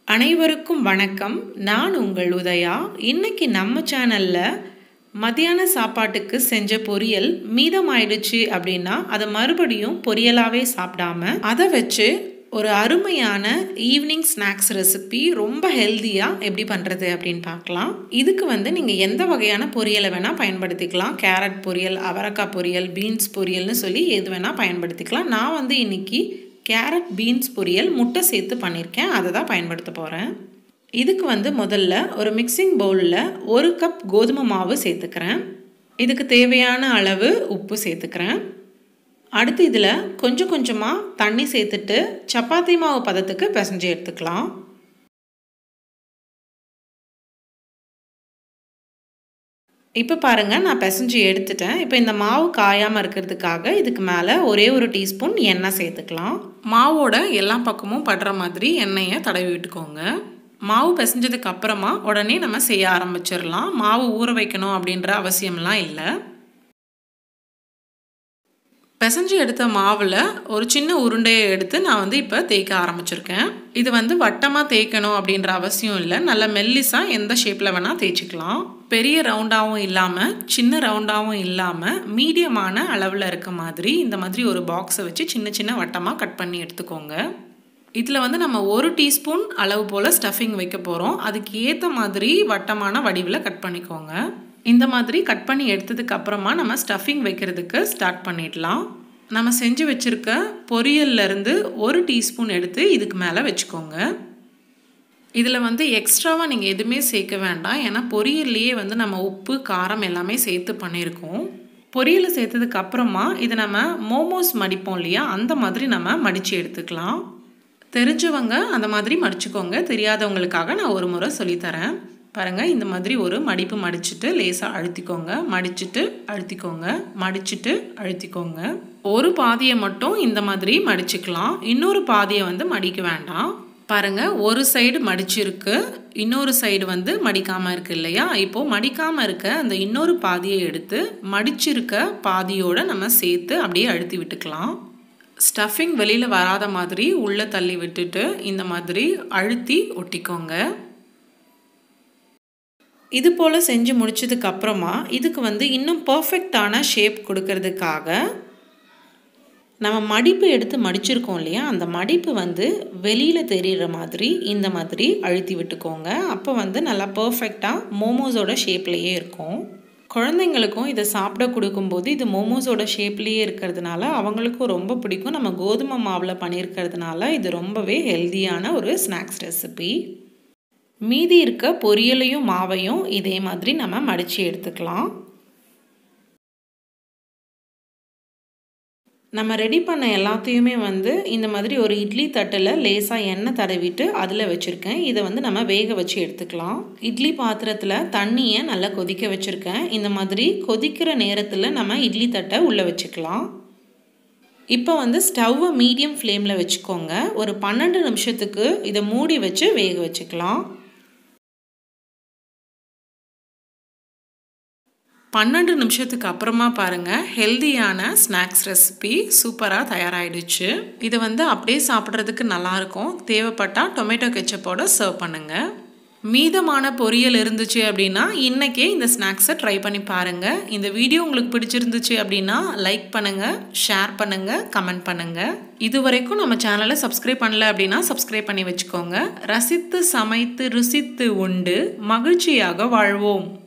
அனைவருக்கும் வணக்கம் நான் உங்கள் உதயா இன்னைக்கு நம்ம சேனலில் மத்தியான சாப்பாட்டுக்கு செஞ்ச பொரியல் மீதமாயிடுச்சு அப்படின்னா அதை மறுபடியும் பொரியலாகவே சாப்பிடாம அதை வச்சு ஒரு அருமையான ஈவினிங் ஸ்நாக்ஸ் ரெசிபி ரொம்ப ஹெல்த்தியாக எப்படி பண்ணுறது அப்படின்னு பார்க்கலாம் இதுக்கு வந்து நீங்கள் எந்த வகையான பொரியலை வேணால் பயன்படுத்திக்கலாம் கேரட் பொரியல் அவரக்காய் பொரியல் பீன்ஸ் பொரியல்னு சொல்லி எது வேணால் பயன்படுத்திக்கலாம் நான் வந்து இன்னைக்கு கேரட் பீன்ஸ் பொரியல் முட்டை சேர்த்து பண்ணியிருக்கேன் அதை தான் பயன்படுத்த போகிறேன் இதுக்கு வந்து முதல்ல ஒரு மிக்சிங் பவுலில் ஒரு கப் கோதுமை மாவு சேர்த்துக்கிறேன் இதுக்கு தேவையான அளவு உப்பு சேர்த்துக்கிறேன் அடுத்து இதில் கொஞ்சம் கொஞ்சமாக தண்ணி சேர்த்துட்டு சப்பாத்தி மாவு பதத்துக்கு பிசைஞ்சு எடுத்துக்கலாம் இப்போ பாருங்கள் நான் பிசைஞ்சு எடுத்துட்டேன் இப்போ இந்த மாவு காயாமல் இருக்கிறதுக்காக இதுக்கு மேலே ஒரே ஒரு டீஸ்பூன் எண்ணெய் சேர்த்துக்கலாம் மாவோட எல்லா பக்கமும் படுற மாதிரி எண்ணெயை தடவி விட்டுக்கோங்க மாவு பிசைஞ்சதுக்கு அப்புறமா உடனே நம்ம செய்ய ஆரம்பிச்சிடலாம் மாவு ஊற வைக்கணும் அப்படின்ற அவசியம்லாம் இல்லை பிசைஞ்சு எடுத்த மாவில் ஒரு சின்ன உருண்டையை எடுத்து நான் வந்து இப்போ தேய்க்க ஆரம்பிச்சிருக்கேன் இது வந்து வட்டமாக தேய்க்கணும் அப்படின்ற அவசியம் இல்லை நல்ல மெல்லிஸாக எந்த ஷேப்பில் வேணால் தேய்ச்சிக்கலாம் பெரிய ரவுண்டாகவும் இல்லாமல் சின்ன ரவுண்டாகவும் இல்லாமல் மீடியமான அளவில் இருக்க மாதிரி இந்த மாதிரி ஒரு பாக்ஸை வச்சு சின்ன சின்ன வட்டமாக கட் பண்ணி எடுத்துக்கோங்க இதில் வந்து நம்ம ஒரு டீஸ்பூன் அளவு போல் ஸ்டஃபிங் வைக்க போகிறோம் அதுக்கு ஏற்ற மாதிரி வட்டமான வடிவில் கட் பண்ணிக்கோங்க இந்த மாதிரி கட் பண்ணி எடுத்ததுக்கு அப்புறமா நம்ம ஸ்டஃபிங் வைக்கிறதுக்கு ஸ்டார்ட் பண்ணிடலாம் நம்ம செஞ்சு வச்சுருக்க பொரியல்லேருந்து ஒரு டீஸ்பூன் எடுத்து இதுக்கு மேலே வச்சுக்கோங்க இதில் வந்து எக்ஸ்ட்ராவாக நீங்கள் எதுவுமே சேர்க்க வேண்டாம் ஏன்னா பொரியல்லையே வந்து நம்ம உப்பு காரம் எல்லாமே சேர்த்து பண்ணியிருக்கோம் பொரியலை சேர்த்ததுக்கு அப்புறமா இதை நம்ம மோமோஸ் மடிப்போம் இல்லையா அந்த மாதிரி நம்ம மடித்து எடுத்துக்கலாம் தெரிஞ்சவங்க அந்த மாதிரி மடிச்சுக்கோங்க தெரியாதவங்களுக்காக நான் ஒரு முறை சொல்லித்தரேன் பாருங்கள் இந்த மாதிரி ஒரு மடிப்பு மடிச்சுட்டு லேசாக அழுத்திக்கோங்க மடிச்சுட்டு அழுத்திக்கோங்க மடிச்சுட்டு அழுத்திக்கோங்க ஒரு பாதியை மட்டும் இந்த மாதிரி மடிச்சுக்கலாம் இன்னொரு பாதியை வந்து மடிக்க வேண்டாம் பாருங்கள் ஒரு சைடு மடிச்சிருக்கு இன்னொரு சைடு வந்து மடிக்காமல் இருக்கு இல்லையா இப்போது மடிக்காமல் இருக்க அந்த இன்னொரு பாதியை எடுத்து மடிச்சிருக்க பாதியோடு நம்ம சேர்த்து அப்படியே அழுத்தி விட்டுக்கலாம் ஸ்டஃபிங் வெளியில் வராத மாதிரி உள்ளே தள்ளி விட்டுட்டு இந்த மாதிரி அழுத்தி ஒட்டிக்கோங்க இது போல் செஞ்சு முடிச்சதுக்கு அப்புறமா இதுக்கு வந்து இன்னும் பர்ஃபெக்டான ஷேப் கொடுக்கறதுக்காக நம்ம மடிப்பு எடுத்து மடிச்சிருக்கோம் இல்லையா அந்த மடிப்பு வந்து வெளியில் தெரிகிற மாதிரி இந்த மாதிரி அழுத்தி விட்டுக்கோங்க அப்போ வந்து நல்லா பர்ஃபெக்டாக மோமோஸோட ஷேப்லேயே இருக்கும் குழந்தைங்களுக்கும் இதை சாப்பிட கொடுக்கும்போது இது மோமோஸோட ஷேப்லேயே இருக்கிறதுனால அவங்களுக்கும் ரொம்ப பிடிக்கும் நம்ம கோதுமை மாவில் பண்ணியிருக்கிறதுனால இது ரொம்பவே ஹெல்த்தியான ஒரு ஸ்நாக்ஸ் ரெசிபி மீதி இருக்க பொரியலையும் மாவையும் இதே மாதிரி நம்ம மடித்து எடுத்துக்கலாம் நம்ம ரெடி பண்ண எல்லாத்தையுமே வந்து இந்த மாதிரி ஒரு இட்லி தட்டில் லேசாக எண்ணெய் தடவிட்டு அதில் வச்சுருக்கேன் இதை வந்து நம்ம வேக வச்சு எடுத்துக்கலாம் இட்லி பாத்திரத்தில் தண்ணியை நல்லா கொதிக்க வச்சுருக்கேன் இந்த மாதிரி கொதிக்கிற நேரத்தில் நம்ம இட்லி தட்டை உள்ளே வச்சுக்கலாம் இப்போ வந்து ஸ்டவ்வை மீடியம் ஃப்ளேமில் வச்சுக்கோங்க ஒரு பன்னெண்டு நிமிஷத்துக்கு இதை மூடி வச்சு வேக வச்சுக்கலாம் பன்னெண்டு நிமிஷத்துக்கு அப்புறமா பாருங்கள் ஹெல்தியான ஸ்நாக்ஸ் ரெசிபி சூப்பராக தயாராகிடுச்சு இது வந்து அப்படியே சாப்பிட்றதுக்கு நல்லாயிருக்கும் தேவைப்பட்டால் டொமேட்டோ கெச்சப்போட சர்வ் பண்ணுங்கள் மீதமான பொரியல் இருந்துச்சு அப்படின்னா இன்றைக்கே இந்த ஸ்நாக்ஸை ட்ரை பண்ணி பாருங்கள் இந்த வீடியோ உங்களுக்கு பிடிச்சிருந்துச்சு அப்படின்னா லைக் பண்ணுங்கள் ஷேர் பண்ணுங்கள் கமெண்ட் பண்ணுங்கள் இது வரைக்கும் நம்ம சேனலை சப்ஸ்கிரைப் பண்ணல அப்படின்னா சப்ஸ்கிரைப் பண்ணி வச்சுக்கோங்க ரசித்து சமைத்து ருசித்து உண்டு மகிழ்ச்சியாக வாழ்வோம்